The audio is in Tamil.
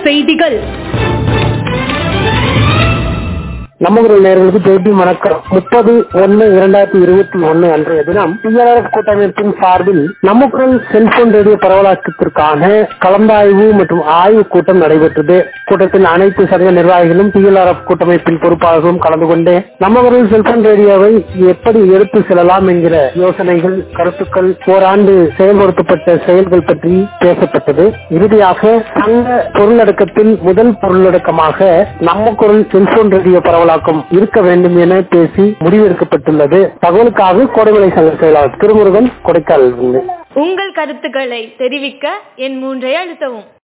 செய்திகள் நமது நேர்களுக்கு பேட்டி வணக்கம் முப்பது ஒன்னு இரண்டாயிரத்தி இருபத்தி ஒன்னு அன்றைய தினம் டிஆர்எஃப் கூட்டமைப்பின் சார்பில் நம்ம குரல் செல்போன் ரேடியோ பரவலாக்கத்திற்கான கலந்தாய்வு மற்றும் ஆய்வு கூட்டம் நடைபெற்றது கூட்டத்தில் அனைத்து சங்க நிர்வாகிகளும் டிஎல்ஆர்எஃப் கூட்டமைப்பின் பொறுப்பாளர்களும் கலந்து கொண்டு நம்ம குரல் செல்போன் ரேடியோவை எப்படி எடுத்து செல்லலாம் என்கிற யோசனைகள் கருத்துக்கள் ஓராண்டு செயல்படுத்தப்பட்ட செயல்கள் பற்றி பேசப்பட்டது இறுதியாக சங்க பொருளடக்கத்தில் முதல் பொருளடக்கமாக நம்ம குரல் செல்போன் ரேடியோ பரவலாக்கம் இருக்க வேண்டும் என பேசி முடிவெடுக்கப்பட்டுள்ளது தகவலுக்காக கோடைமலை சங்க செயலாளர் திருமுருகன் கொடைக்கானல் உங்கள் கருத்துக்களை தெரிவிக்க என் மூன்றை அழுத்தவும்